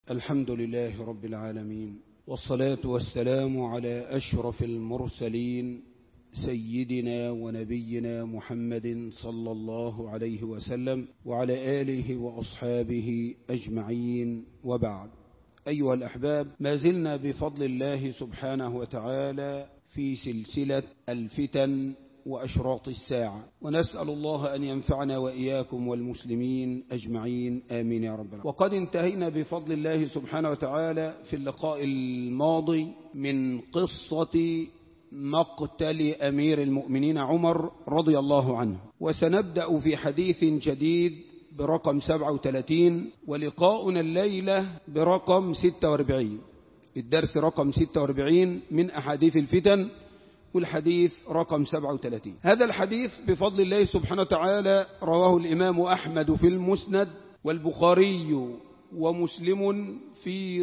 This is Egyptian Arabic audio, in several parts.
الحمد لله رب العالمين والصلاة والسلام على أشرف المرسلين سيدنا ونبينا محمد صلى الله عليه وسلم وعلى آله وأصحابه أجمعين وبعد أيها الأحباب ما زلنا بفضل الله سبحانه وتعالى في سلسلة الفتن وأشراط الساعة ونسأل الله أن ينفعنا وإياكم والمسلمين أجمعين آمين يا رب وقد انتهينا بفضل الله سبحانه وتعالى في اللقاء الماضي من قصة مقتل أمير المؤمنين عمر رضي الله عنه وسنبدأ في حديث جديد برقم 37 ولقاؤنا الليلة برقم 46 الدرس رقم 46 من أحاديث الفتن والحديث رقم 37 هذا الحديث بفضل الله سبحانه وتعالى رواه الإمام أحمد في المسند والبخاري ومسلم في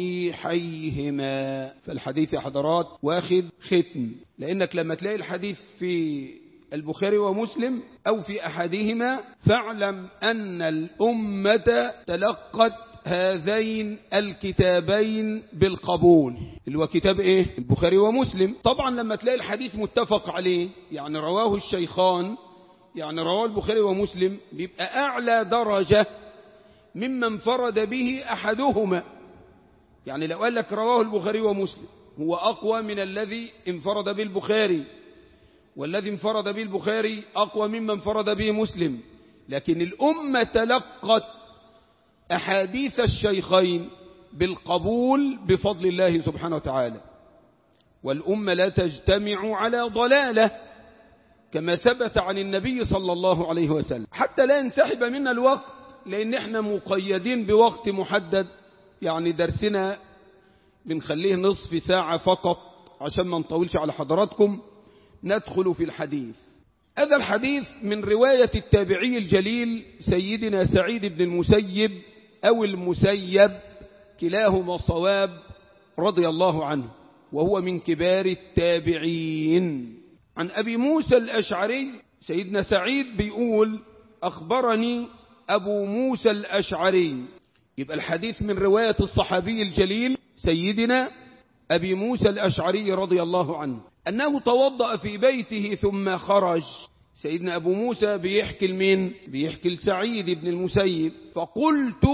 صحيحيهما فالحديث يا حضرات واخد ختم لأنك لما تلاقي الحديث في البخاري ومسلم أو في أحدهما فاعلم أن الأمة تلقت هذين الكتابين بالقبول اللي هو كتاب ايه البخاري ومسلم طبعا لما تلاقي الحديث متفق عليه يعني رواه الشيخان يعني رواه البخاري ومسلم بيبقى أعلى درجة مما انفرد به أحدهما يعني لو قال لك رواه البخاري ومسلم هو أقوى من الذي انفرد به البخاري والذي انفرد به البخاري أقوى مما انفرد به مسلم لكن الأمة تلقت أحاديث الشيخين بالقبول بفضل الله سبحانه وتعالى والأمة لا تجتمع على ضلالة كما ثبت عن النبي صلى الله عليه وسلم حتى لا ينسحب منا الوقت لأن احنا مقيدين بوقت محدد يعني درسنا بنخليه نصف ساعة فقط عشان ما نطولش على حضراتكم ندخل في الحديث هذا الحديث من رواية التابعي الجليل سيدنا سعيد بن المسيب أو المسيب كلاهما صواب رضي الله عنه وهو من كبار التابعين عن أبي موسى الأشعري سيدنا سعيد بيقول أخبرني أبو موسى الأشعري يبقى الحديث من رواية الصحابي الجليل سيدنا أبي موسى الأشعري رضي الله عنه أنه توضأ في بيته ثم خرج سيدنا أبو موسى بيحكي لمين بيحكي لسعيد بن المسيب فقلت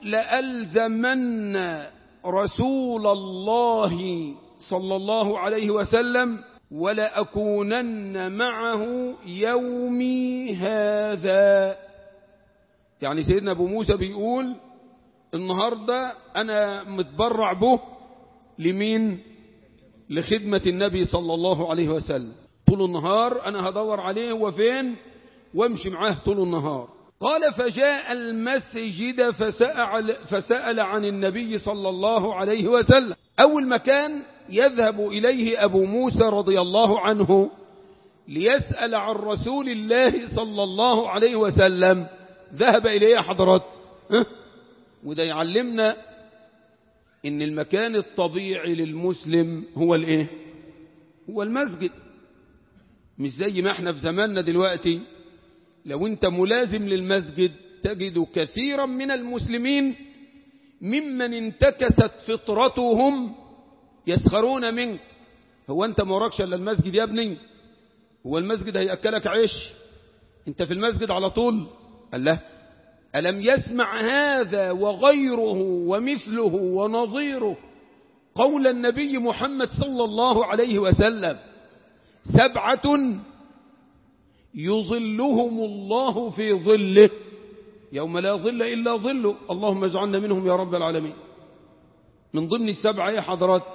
لألزمن رسول الله صلى الله عليه وسلم ولأكونن معه يومي هذا يعني سيدنا أبو موسى بيقول النهاردة أنا متبرع به لمين لخدمة النبي صلى الله عليه وسلم طول النهار أنا هدور عليه هو فين وامشي معاه طول النهار قال فجاء المسجد فسأل, فسأل عن النبي صلى الله عليه وسلم أول مكان يذهب إليه أبو موسى رضي الله عنه ليسأل عن رسول الله صلى الله عليه وسلم ذهب إليه حضرات أه؟ وده يعلمنا ان المكان الطبيعي للمسلم هو الايه هو المسجد مش زي ما احنا في زماننا دلوقتي لو انت ملازم للمسجد تجد كثيرا من المسلمين ممن انتكست فطرتهم يسخرون منك هو انت ما وراكش الا المسجد يا ابني هو المسجد هيأكلك عيش انت في المسجد على طول قال له ألم يسمع هذا وغيره ومثله ونظيره قول النبي محمد صلى الله عليه وسلم سبعة يظلهم الله في ظله يوم لا ظل إلا ظله اللهم اجعلنا منهم يا رب العالمين من ضمن السبعة يا حضرات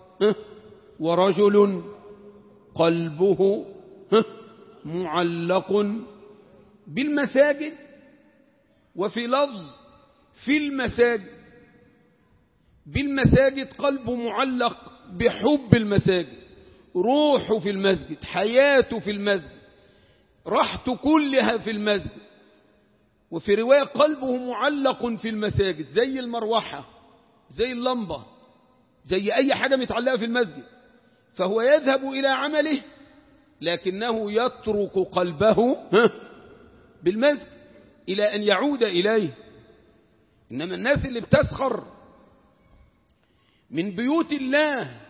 ورجل قلبه معلق بالمساجد وفي لفظ في المساجد بالمساجد قلبه معلق بحب المساجد روحه في المسجد حياته في المسجد راحته كلها في المسجد وفي رواية قلبه معلق في المساجد زي المروحة زي اللمبة زي أي حاجة متعلقة في المسجد فهو يذهب إلى عمله لكنه يترك قلبه بالمسجد إلى أن يعود إليه إنما الناس اللي بتسخر من بيوت الله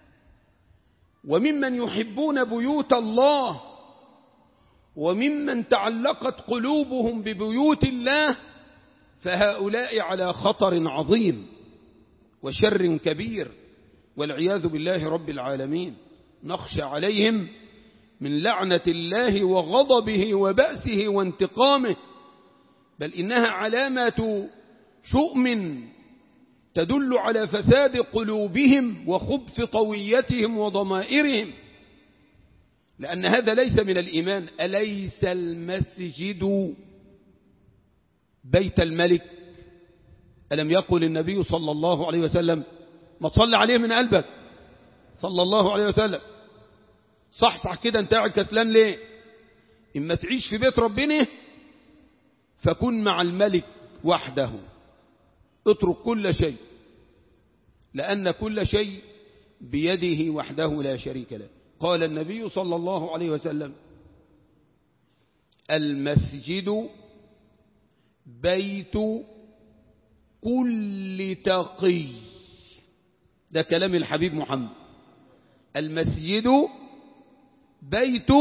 وممن يحبون بيوت الله وممن تعلقت قلوبهم ببيوت الله فهؤلاء على خطر عظيم وشر كبير والعياذ بالله رب العالمين نخشى عليهم من لعنة الله وغضبه وبأسه وانتقامه بل إنها علامة شؤم تدل على فساد قلوبهم وخبث طويتهم وضمائرهم لأن هذا ليس من الإيمان أليس المسجد بيت الملك ألم يقل النبي صلى الله عليه وسلم ما تصلي عليه من قلبك صلى الله عليه وسلم صح صح كده انت قاعد كسلان ليه إما تعيش في بيت ربنا فكن مع الملك وحده اترك كل شيء لأن كل شيء بيده وحده لا شريك له قال النبي صلى الله عليه وسلم المسجد بيت كل تقي ده كلام الحبيب محمد المسجد بيت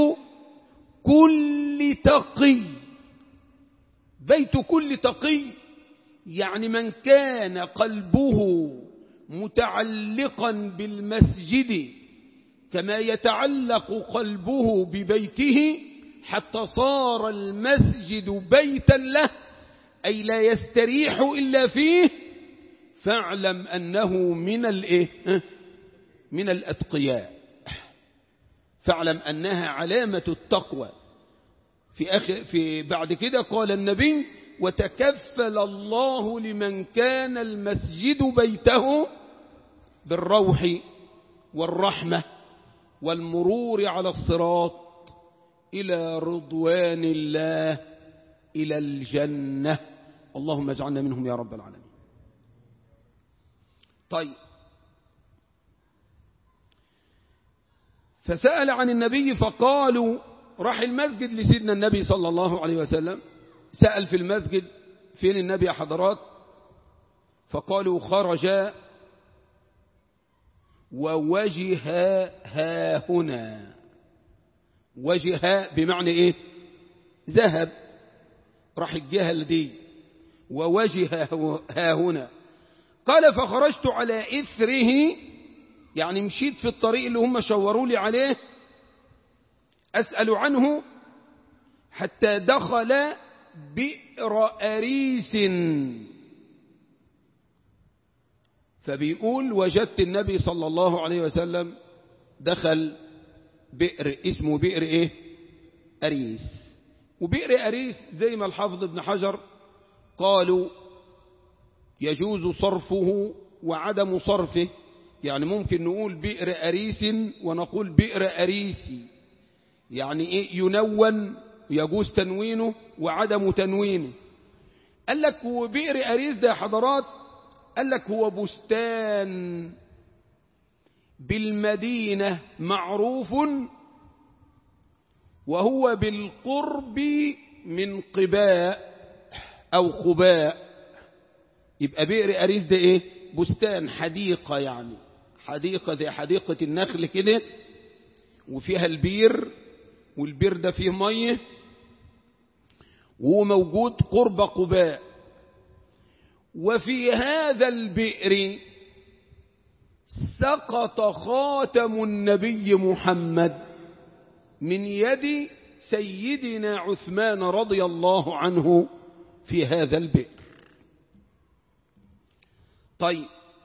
كل تقي بيت كل تقي يعني من كان قلبه متعلقا بالمسجد كما يتعلق قلبه ببيته حتى صار المسجد بيتا له أي لا يستريح إلا فيه فاعلم أنه من الإيه؟ من الأتقياء فاعلم أنها علامة التقوى في, أخ... في بعد كده قال النبي وتكفل الله لمن كان المسجد بيته بالروح والرحمة والمرور على الصراط إلى رضوان الله إلى الجنة اللهم اجعلنا منهم يا رب العالمين طيب فسأل عن النبي فقالوا راح المسجد لسيدنا النبي صلى الله عليه وسلم سأل في المسجد فين النبي يا حضرات فقالوا خرج ووجه ها هنا وجه بمعنى ايه ذهب راح الجهة دي ووجه ها هنا قال فخرجت على إثره يعني مشيت في الطريق اللي هم شوروا لي عليه أسأل عنه حتى دخل بئر أريس فبيقول وجدت النبي صلى الله عليه وسلم دخل بئر اسمه بئر ايه أريس وبئر أريس زي ما الحافظ ابن حجر قالوا يجوز صرفه وعدم صرفه يعني ممكن نقول بئر أريس ونقول بئر أريسي يعني إيه ينون يجوز تنوينه وعدم تنوينه قال لك وبئر أريس ده حضرات قال لك هو بستان بالمدينة معروف وهو بالقرب من قباء أو قباء يبقى بئر أريس ده إيه بستان حديقة يعني حديقة زي حديقة النخل كده وفيها البير والبير ده فيه مية وهو موجود قرب قباء وفي هذا البئر سقط خاتم النبي محمد من يد سيدنا عثمان رضي الله عنه في هذا البئر طيب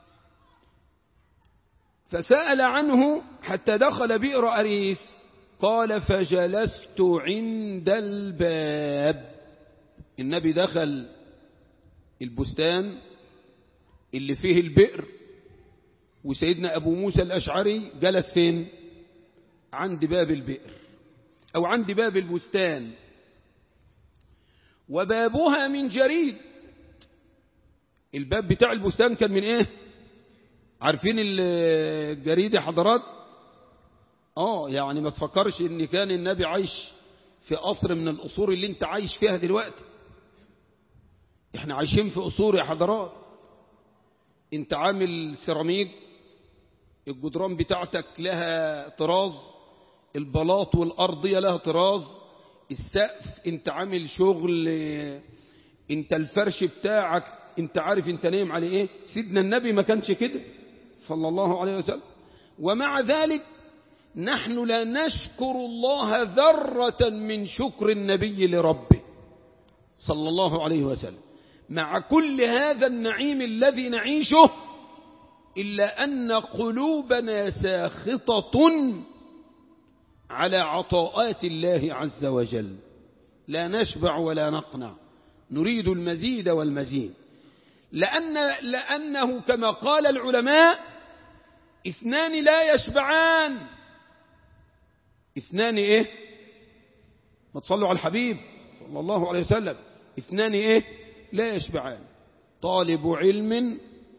فسأل عنه حتى دخل بئر أريس قال فجلست عند الباب النبي دخل البستان اللي فيه البئر وسيدنا أبو موسى الأشعري جلس فين عند باب البئر أو عند باب البستان وبابها من جريد الباب بتاع البستان كان من ايه عارفين الجريد يا حضرات اه يعني ما تفكرش ان كان النبي عايش في قصر من القصور اللي انت عايش فيها دلوقتي احنا عايشين في قصور يا حضرات انت عامل سيراميك الجدران بتاعتك لها طراز البلاط والأرضية لها طراز السقف انت عامل شغل انت الفرش بتاعك انت عارف انت نايم عليه ايه سيدنا النبي ما كانش كده صلى الله عليه وسلم ومع ذلك نحن لا نشكر الله ذرة من شكر النبي لربه صلى الله عليه وسلم مع كل هذا النعيم الذي نعيشه إلا أن قلوبنا ساخطة على عطاءات الله عز وجل لا نشبع ولا نقنع نريد المزيد والمزيد لأن لأنه كما قال العلماء اثنان لا يشبعان اثنان ايه ما تصلوا على الحبيب صلى الله عليه وسلم اثنان ايه لا يشبعان طالب علم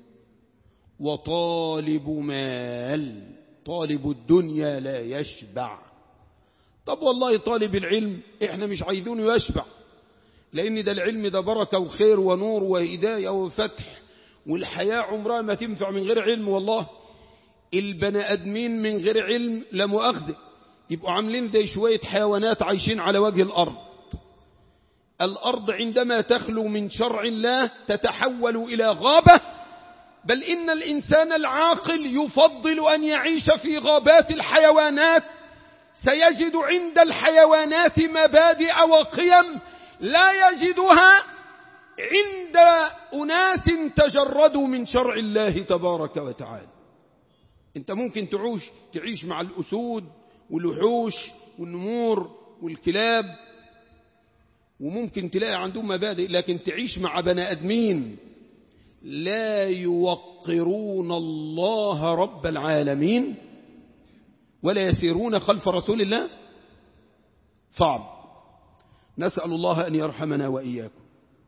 وطالب مال طالب الدنيا لا يشبع طب والله طالب العلم احنا مش عايزينه يشبع لان ده العلم ده بركة وخير ونور وهداية وفتح والحياة عمرها ما تنفع من غير علم والله البني ادمين من غير علم لا مؤاخذه يبقوا عاملين زي شوية حيوانات عايشين على وجه الأرض الأرض عندما تخلو من شرع الله تتحول إلى غابة بل إن الإنسان العاقل يفضل أن يعيش في غابات الحيوانات سيجد عند الحيوانات مبادئ وقيم لا يجدها عند أناس تجردوا من شرع الله تبارك وتعالى انت ممكن تعيش تعيش مع الأسود والوحوش والنمور والكلاب وممكن تلاقي عندهم مبادئ لكن تعيش مع بني أدمين لا يوقرون الله رب العالمين ولا يسيرون خلف رسول الله صعب نسأل الله أن يرحمنا وإياكم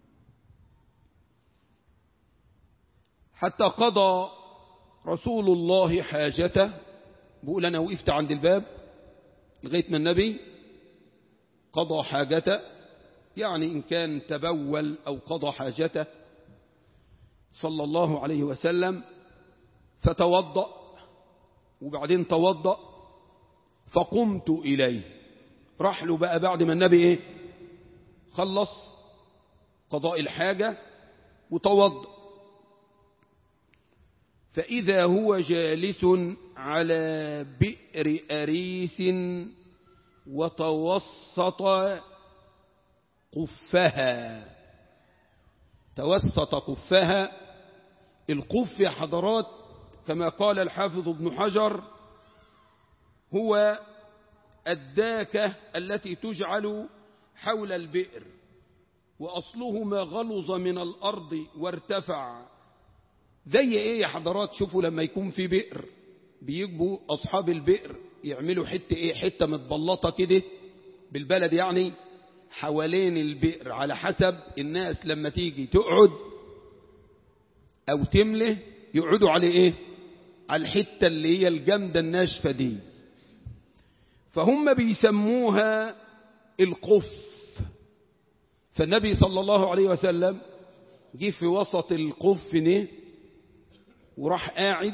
حتى قضى رسول الله حاجته بقول أنا وقفت عند الباب لغاية ما النبي قضى حاجته يعني إن كان تبول أو قضى حاجته صلى الله عليه وسلم فتوضأ وبعدين توضأ فقمت إليه راح له بقى بعد ما النبي إيه خلص قضاء الحاجة وتوضأ فإذا هو جالس على بئر أريس وتوسط قفها توسط قفها القف يا حضرات كما قال الحافظ ابن حجر هو الداكة التي تجعل حول البئر وأصله ما غلظ من الأرض وارتفع زي ايه يا حضرات شوفوا لما يكون في بئر بيجبوا أصحاب البئر يعملوا حتة ايه حتة متبلطة كده بالبلد يعني حوالين البئر على حسب الناس لما تيجي تقعد أو تمله يقعدوا على إيه على الحتة اللي هي الجامدة الناشفة دي فهم بيسموها القف فالنبي صلى الله عليه وسلم جه في وسط القف نه وراح قاعد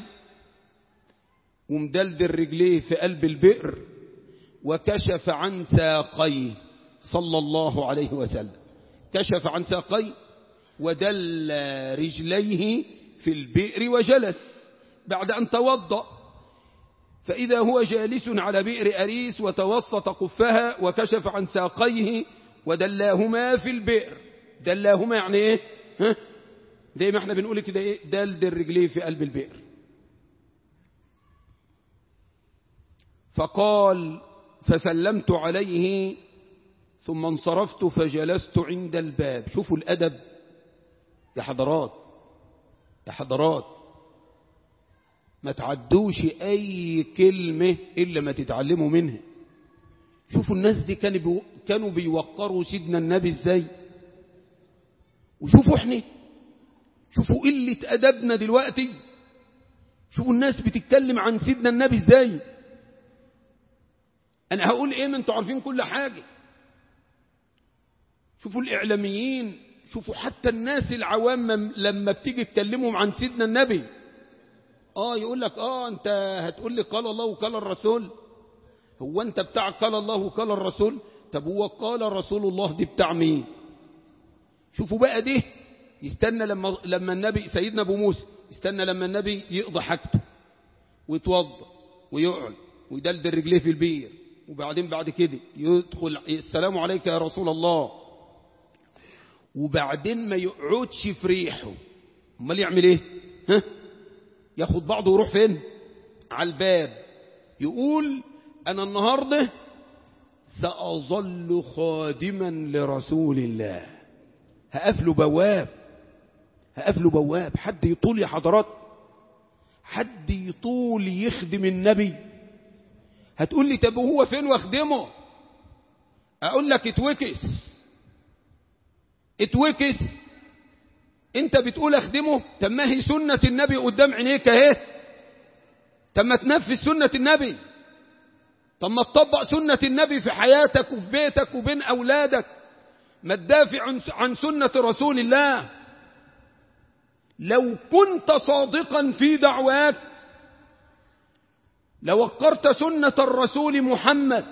ومدلدل رجليه في قلب البئر وكشف عن ساقيه صلى الله عليه وسلم كشف عن ساقيه ودل رجليه في البئر وجلس بعد أن توضأ فإذا هو جالس على بئر أريس وتوسط قفها وكشف عن ساقيه ودلاهما في البئر دلاهما يعني ايه ها؟ زي ما احنا بنقول كده ايه دلد الرجليه في قلب البئر فقال فسلمت عليه ثم انصرفت فجلست عند الباب شوفوا الأدب يا حضرات يا حضرات ما تعدوش أي كلمة إلا ما تتعلموا منها شوفوا الناس دي كانوا كانوا بيوقروا سيدنا النبي ازاي وشوفوا احنا شوفوا قلة أدبنا دلوقتي شوفوا الناس بتتكلم عن سيدنا النبي ازاي أنا هقول إيه ما أنتوا عارفين كل حاجة شوفوا الإعلاميين شوفوا حتى الناس العوام لما بتيجي تكلمهم عن سيدنا النبي اه يقول لك اه انت هتقول لي قال الله وقال الرسول هو انت بتاع قال الله وقال الرسول طب هو قال رسول الله دي بتاع مين شوفوا بقى دي يستنى لما لما النبي سيدنا ابو موسى يستنى لما النبي يقضي حاجته ويتوضا ويقعد ويدلدل رجليه في البير وبعدين بعد كده يدخل السلام عليك يا رسول الله وبعدين ما يقعدش في ريحه امال يعمل ايه ها ياخد بعضه ويروح فين على الباب يقول انا النهارده ساظل خادما لرسول الله هقفله بواب هقفله بواب حد يطول يا حضرات حد يطول يخدم النبي هتقول لي طب هو فين واخدمه اقول لك اتوكس اتوكس انت بتقول اخدمه طب ما هي سنة النبي قدام عينيك اهي طب ما تنفذ سنة النبي طب ما تطبق سنة النبي في حياتك وفي بيتك وبين اولادك ما تدافع عن سنة رسول الله لو كنت صادقا في دعواك لوقرت سنة الرسول محمد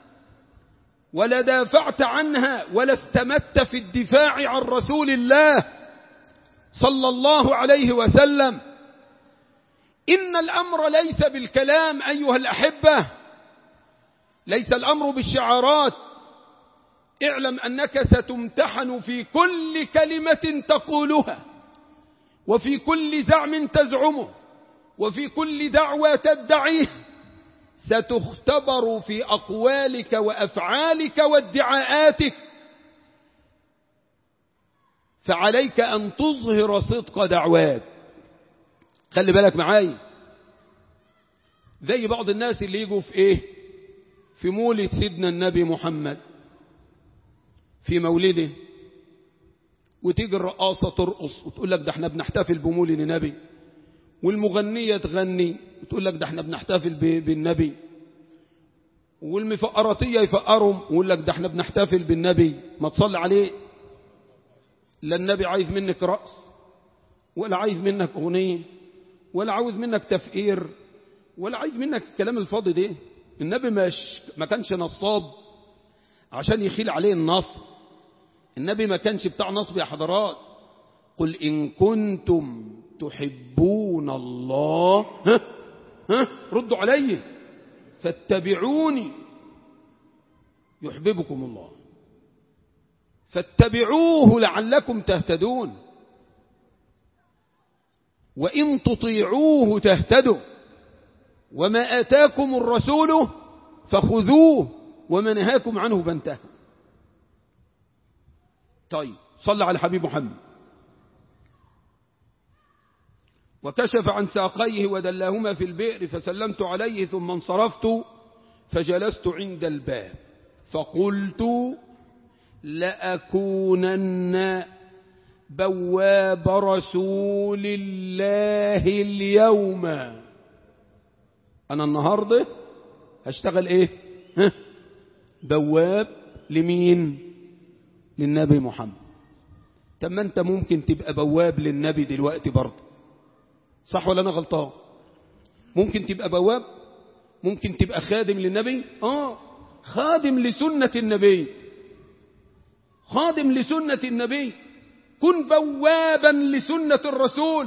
ولدافعت عنها ولاستمت في الدفاع عن رسول الله صلى الله عليه وسلم إن الأمر ليس بالكلام أيها الأحبة ليس الأمر بالشعارات اعلم أنك ستمتحن في كل كلمة تقولها وفي كل زعم تزعمه وفي كل دعوة تدعيه ستختبر في أقوالك وأفعالك وادعاءاتك فعليك أن تظهر صدق دعواك خلي بالك معاي زي بعض الناس اللي يجوا في ايه في مولد سيدنا النبي محمد في مولده وتيجي الرقاصة ترقص وتقول لك ده احنا بنحتفل بمولد النبي والمغنية تغني وتقول لك ده احنا بنحتفل بالنبي والمفقراتية يفقرهم ويقول لك ده احنا بنحتفل بالنبي ما تصلي عليه لا النبي عايز منك رأس ولا عايز منك أغنية ولا عاوز منك تفقير ولا عايز منك الكلام الفاضي ده النبي مش ما كانش نصاب عشان يخيل عليه النصب النبي ما كانش بتاع نصب يا حضرات قل إن كنتم تحبون الله ها ها ردوا علي فاتبعوني يحببكم الله فاتبعوه لعلكم تهتدون وإن تطيعوه تهتدوا وما آتاكم الرسول فخذوه وما نهاكم عنه فانتهوا طيب صلى على حبيب محمد وكشف عن ساقيه ودلاهما في البئر فسلمت عليه ثم انصرفت فجلست عند الباب فقلت لأكونن بواب رسول الله اليوم أنا النهاردة هشتغل إيه ها؟ بواب لمين للنبي محمد طب ما أنت ممكن تبقى بواب للنبي دلوقتي برضه صح ولا أنا غلطان ممكن تبقى بواب ممكن تبقى خادم للنبي آه خادم لسنة النبي خادم لسنة النبي كن بوابا لسنة الرسول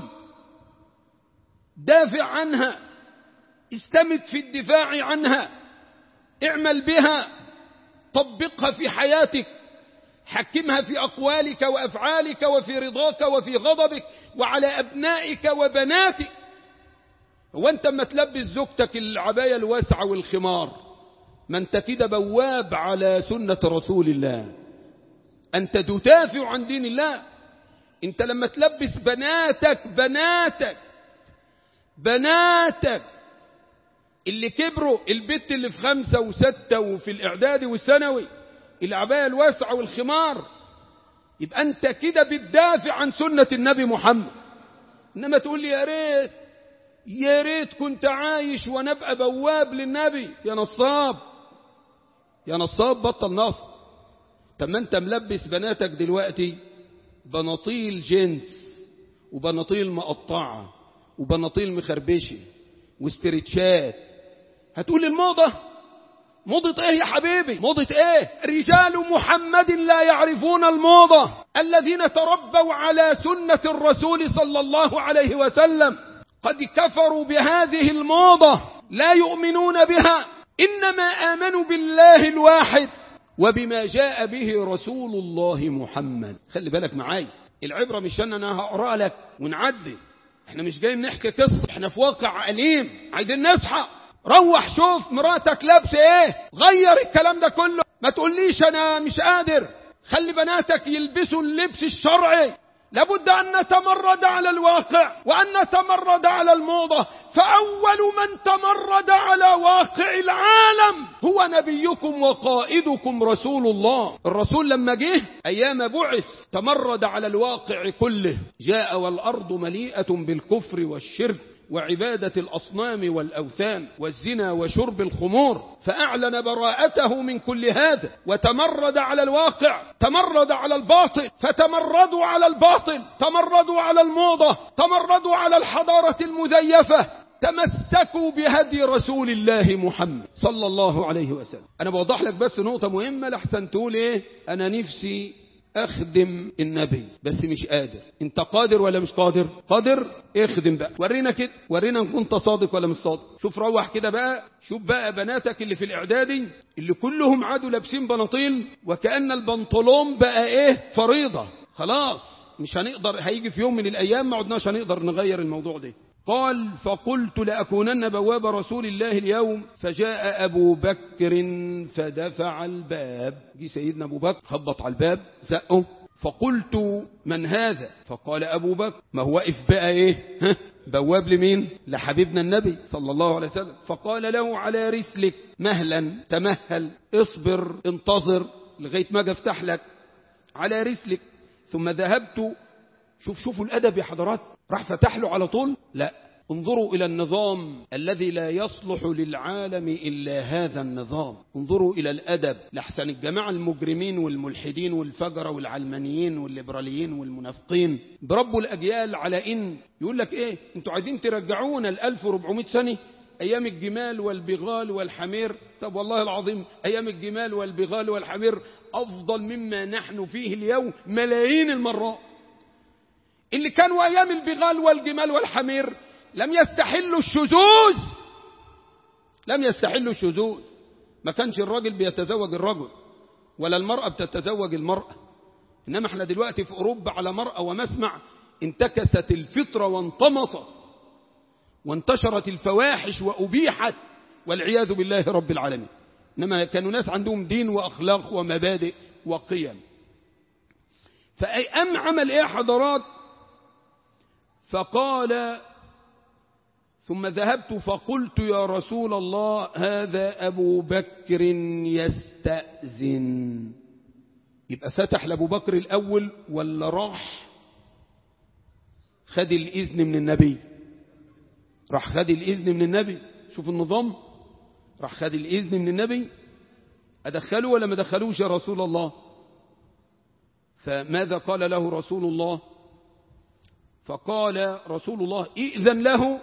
دافع عنها استمد في الدفاع عنها اعمل بها طبقها في حياتك حكمها في أقوالك وأفعالك وفي رضاك وفي غضبك وعلى أبنائك وبناتك وانت ما تلبس زوجتك العباية الواسعة والخمار ما انت كده بواب على سنة رسول الله أنت تدافع عن دين الله أنت لما تلبس بناتك بناتك بناتك اللي كبروا البت اللي في خمسة وستة وفي الإعدادي والثانوي العباية الواسعة والخمار يبقى أنت كده بتدافع عن سنة النبي محمد إنما تقول لي يا ريت يا ريت كنت عايش ونبقى بواب للنبي يا نصاب يا نصاب بطل نصب طب ما انت ملبس بناتك دلوقتي بناطيل جنس وبناطيل مقطعة وبناطيل مخربشه واسترتشات هتقول الموضة موضة ايه يا حبيبي موضة ايه رجال محمد لا يعرفون الموضة الذين تربوا على سنة الرسول صلى الله عليه وسلم قد كفروا بهذه الموضة لا يؤمنون بها إنما آمنوا بالله الواحد وبما جاء به رسول الله محمد خلي بالك معاي العبرة مش أن أنا هقرأ لك ونعدي احنا مش جايين نحكي قصة احنا في واقع أليم عايزين نصحى روح شوف مراتك لابسه ايه غير الكلام ده كله ما تقوليش انا مش قادر خلي بناتك يلبسوا اللبس الشرعي لابد أن نتمرد على الواقع وأن نتمرد على الموضة فأول من تمرد على واقع العالم هو نبيكم وقائدكم رسول الله الرسول لما جه أيام بعث تمرد على الواقع كله جاء والأرض مليئة بالكفر والشرك وعبادة الأصنام والأوثان والزنا وشرب الخمور فأعلن براءته من كل هذا وتمرد على الواقع تمرد على الباطل فتمردوا على الباطل تمردوا على الموضة تمردوا على الحضارة المزيفة تمسكوا بهدي رسول الله محمد صلى الله عليه وسلم أنا بوضح لك بس نقطة مهمة لحسن تقول إيه أنا نفسي اخدم النبي بس مش قادر انت قادر ولا مش قادر قادر اخدم بقى ورينا كده ورينا ان كنت صادق ولا مش صادق شوف روح كده بقى شوف بقى بناتك اللي في الاعدادي اللي كلهم عادوا لابسين بناطيل وكأن البنطلون بقى ايه فريضة خلاص مش هنقدر هيجي في يوم من الايام ما عدناش هنقدر نغير الموضوع ده قال فقلت لأكونن بواب رسول الله اليوم فجاء أبو بكر فدفع الباب جي سيدنا أبو بكر خبط على الباب زقه فقلت من هذا فقال أبو بكر ما هو واقف بقى إيه ها بواب لمين لحبيبنا النبي صلى الله عليه وسلم فقال له على رسلك مهلا تمهل اصبر انتظر لغاية ما افتح لك على رسلك ثم ذهبت شوف شوفوا الأدب يا حضرات راح فتح له على طول لا انظروا إلى النظام الذي لا يصلح للعالم إلا هذا النظام انظروا إلى الأدب لحسن الجماعة المجرمين والملحدين والفجرة والعلمانيين والليبراليين والمنافقين بربوا الأجيال على إن يقول لك إيه انتوا عايزين ترجعونا ال 1400 سنة أيام الجمال والبغال والحمير طب والله العظيم أيام الجمال والبغال والحمير أفضل مما نحن فيه اليوم ملايين المرات اللي كانوا أيام البغال والجمال والحمير لم يستحلوا الشذوذ لم يستحلوا الشذوذ ما كانش الراجل بيتزوج الرجل ولا المرأة بتتزوج المرأة إنما احنا دلوقتي في أوروبا على مرأة ومسمع انتكست الفطرة وانطمست وانتشرت الفواحش وأبيحت والعياذ بالله رب العالمين إنما كانوا ناس عندهم دين وأخلاق ومبادئ وقيم فأم عمل إيه حضرات فقال ثم ذهبت فقلت يا رسول الله هذا أبو بكر يستأذن يبقى فتح لأبو بكر الأول ولا راح خد الإذن من النبي راح خد الإذن من النبي شوف النظام راح خد الإذن من النبي أدخله ولا ما دخلوش يا رسول الله فماذا قال له رسول الله فقال رسول الله ائذن له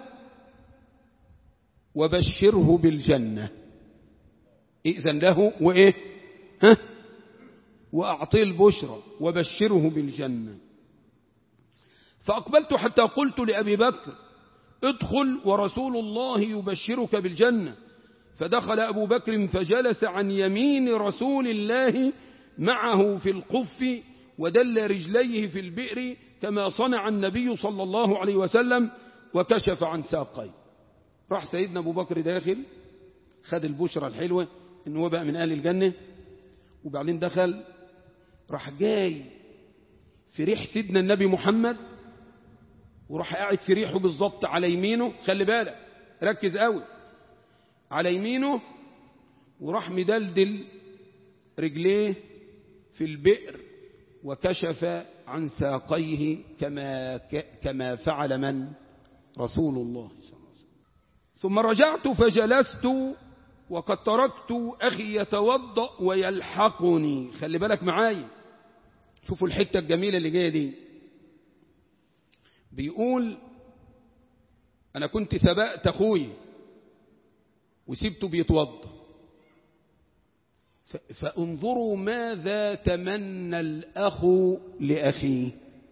وبشره بالجنة ائذن له وإيه ها وأعطيه البشرى وبشره بالجنة فأقبلت حتى قلت لأبي بكر ادخل ورسول الله يبشرك بالجنة فدخل أبو بكر فجلس عن يمين رسول الله معه في القف ودل رجليه في البئر كما صنع النبي صلى الله عليه وسلم وكشف عن ساقيه راح سيدنا أبو بكر داخل خد البشرة الحلوة إن هو بقى من أهل الجنة وبعدين دخل راح جاي في ريح سيدنا النبي محمد وراح قاعد في ريحه بالظبط على يمينه خلي بالك ركز قوي على يمينه وراح مدلدل رجليه في البئر وكشف عن ساقيه كما كما فعل من رسول الله صلى الله عليه وسلم ثم رجعت فجلست وقد تركت أخي يتوضأ ويلحقني خلي بالك معايا شوفوا الحتة الجميلة اللي جاية دي بيقول أنا كنت سبقت أخوي وسبته بيتوضى فانظروا ماذا تمنى الأخ لأخيه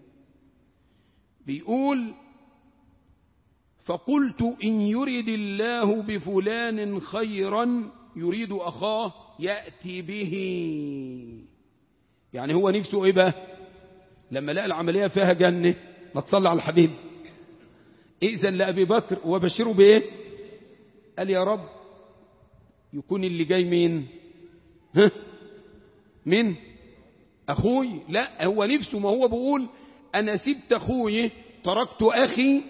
بيقول فقلت إن يرد الله بفلان خيرا يريد أخاه يأتي به يعني هو نفسه إيه بقى لما لقى العملية فيها جنة ما تصلى على الحبيب إذن لأبي بكر وبشره بإيه قال يا رب يكون اللي جاي مين ها مين أخوي لا هو نفسه ما هو بيقول أنا سبت أخوي تركت أخي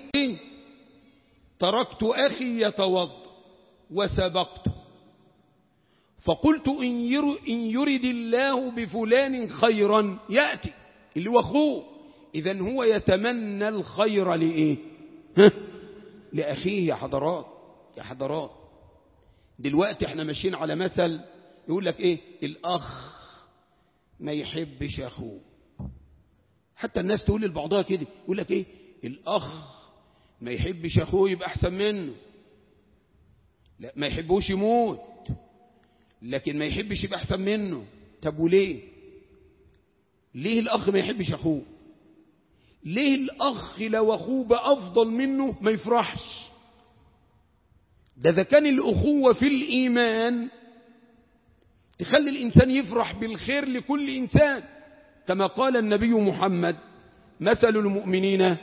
تركت أخي يتوضا وسبقته فقلت إن, إن يرد الله بفلان خيرا يأتي اللي هو أخوه إذا هو يتمنى الخير لإيه ها؟ لأخيه يا حضرات يا حضرات دلوقتي احنا ماشيين على مثل يقول لك ايه الأخ ما يحبش أخوه حتى الناس تقول لبعضها كده يقول لك ايه الأخ ما يحبش أخوه يبقى أحسن منه لا ما يحبوش يموت لكن ما يحبش يبقى أحسن منه طب وليه ليه الأخ ما يحبش أخوه ليه الأخ لو أخوه بقى أفضل منه ما يفرحش ده إذا كان الأخوة في الإيمان تخلي الإنسان يفرح بالخير لكل إنسان كما قال النبي محمد مثل المؤمنين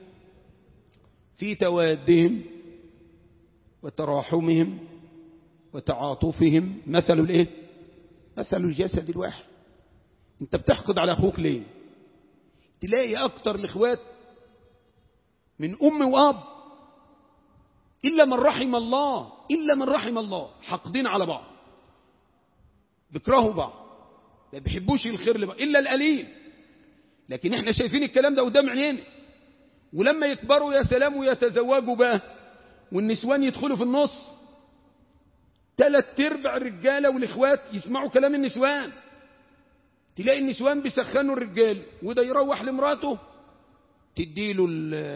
في توادهم وتراحمهم وتعاطفهم مثل الايه مثل الجسد الواحد انت بتحقد على اخوك ليه تلاقي اكتر الاخوات من ام واب الا من رحم الله الا من رحم الله حاقدين على بعض بيكرهوا بعض ما بيحبوش الخير لبعض الا القليل لكن احنا شايفين الكلام ده قدام عينينا ولما يكبروا يا سلام ويتزوجوا بقى والنسوان يدخلوا في النص ثلاث ارباع الرجاله والاخوات يسمعوا كلام النسوان تلاقي النسوان بيسخنوا الرجال وده يروح لمراته تديله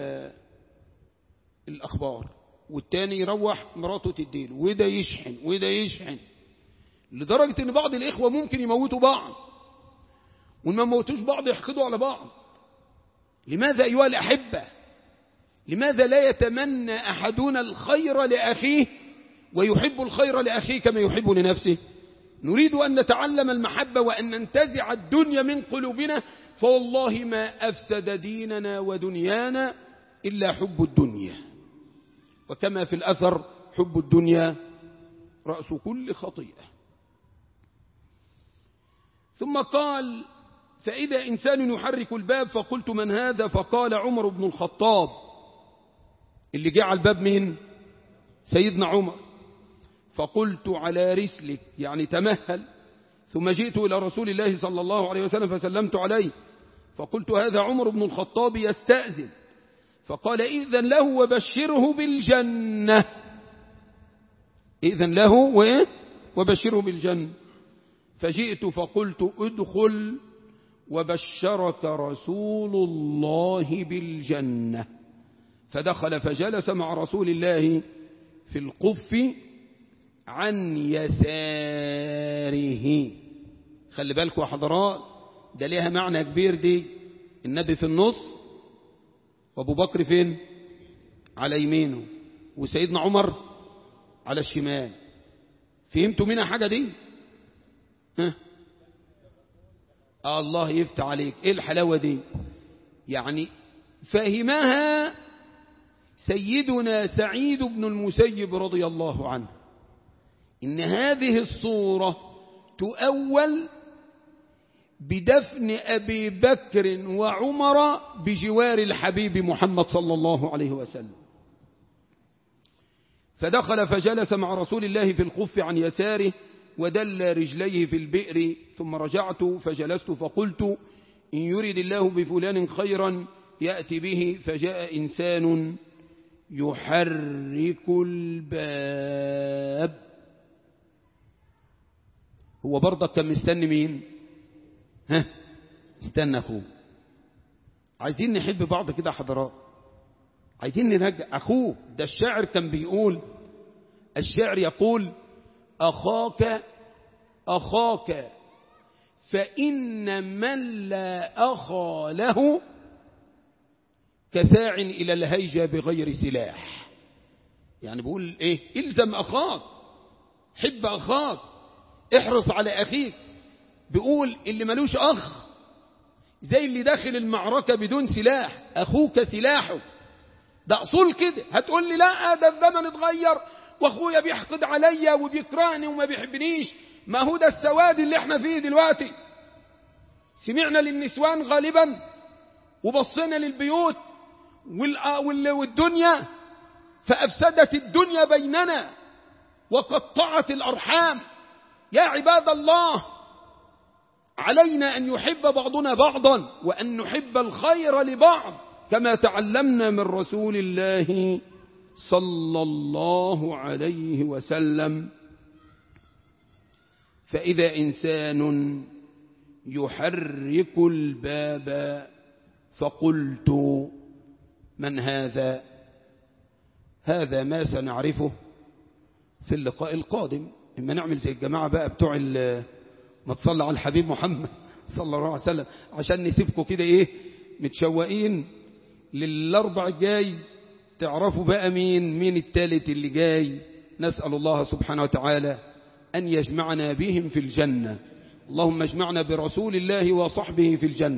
الاخبار والتاني يروح مراته تديله وده يشحن وده يشحن لدرجة ان بعض الاخوة ممكن يموتوا بعض وما موتوش بعض يحقدوا على بعض لماذا أيها الأحبة لماذا لا يتمنى أحدنا الخير لأخيه ويحب الخير لأخيه كما يحب لنفسه نريد أن نتعلم المحبة وأن ننتزع الدنيا من قلوبنا فوالله ما أفسد ديننا ودنيانا إلا حب الدنيا وكما في الأثر حب الدنيا رأس كل خطيئة ثم قال فإذا إنسان يحرك الباب فقلت من هذا فقال عمر بن الخطاب اللي جاء على الباب مين سيدنا عمر فقلت على رسلك يعني تمهل ثم جئت إلى رسول الله صلى الله عليه وسلم فسلمت عليه فقلت هذا عمر بن الخطاب يستأذن فقال إذن له وبشره بالجنة إذن له وإيه وبشره بالجنة فجئت فقلت ادخل وبشرك رسول الله بالجنة فدخل فجلس مع رسول الله في القف عن يساره خلي بالكم يا حضرات ده ليها معنى كبير دي النبي في النص وابو بكر فين على يمينه وسيدنا عمر على الشمال فهمتوا منها حاجة دي ها الله يفتح عليك ايه الحلاوة دي يعني فهمها سيدنا سعيد بن المسيب رضي الله عنه إن هذه الصورة تؤول بدفن أبي بكر وعمر بجوار الحبيب محمد صلى الله عليه وسلم فدخل فجلس مع رسول الله في القف عن يساره ودل رجليه في البئر ثم رجعت فجلست فقلت إن يرد الله بفلان خيرا يأتي به فجاء إنسان يحرك الباب هو برضك كان مستني مين ها استنى أخوه عايزين نحب بعض كده حضرات عايزين نرجع أخوه ده الشاعر كان بيقول الشاعر يقول أخاك أخاك فإن من لا أخا له كساع إلى الهيجة بغير سلاح يعني بقول إيه إلزم أخاك حب أخاك احرص على أخيك بيقول اللي ملوش أخ زي اللي داخل المعركة بدون سلاح أخوك سلاحه ده أصول كده هتقول لي لا ده الزمن اتغير وأخويا بيحقد عليا وبيكرهني وما بيحبنيش ما هو ده السواد اللي احنا فيه دلوقتي سمعنا للنسوان غالبا وبصينا للبيوت والدنيا فأفسدت الدنيا بيننا وقطعت الأرحام يا عباد الله علينا أن يحب بعضنا بعضا وأن نحب الخير لبعض كما تعلمنا من رسول الله صلى الله عليه وسلم فإذا إنسان يحرك الباب فقلت من هذا هذا ما سنعرفه في اللقاء القادم إما نعمل زي الجماعة بقى بتوع ما تصلى على الحبيب محمد صلى الله عليه وسلم عشان نسيبكم كده إيه متشوقين للأربع الجاي تعرفوا بقى مين مين التالت اللي جاي نسأل الله سبحانه وتعالى أن يجمعنا بهم في الجنة اللهم اجمعنا برسول الله وصحبه في الجنة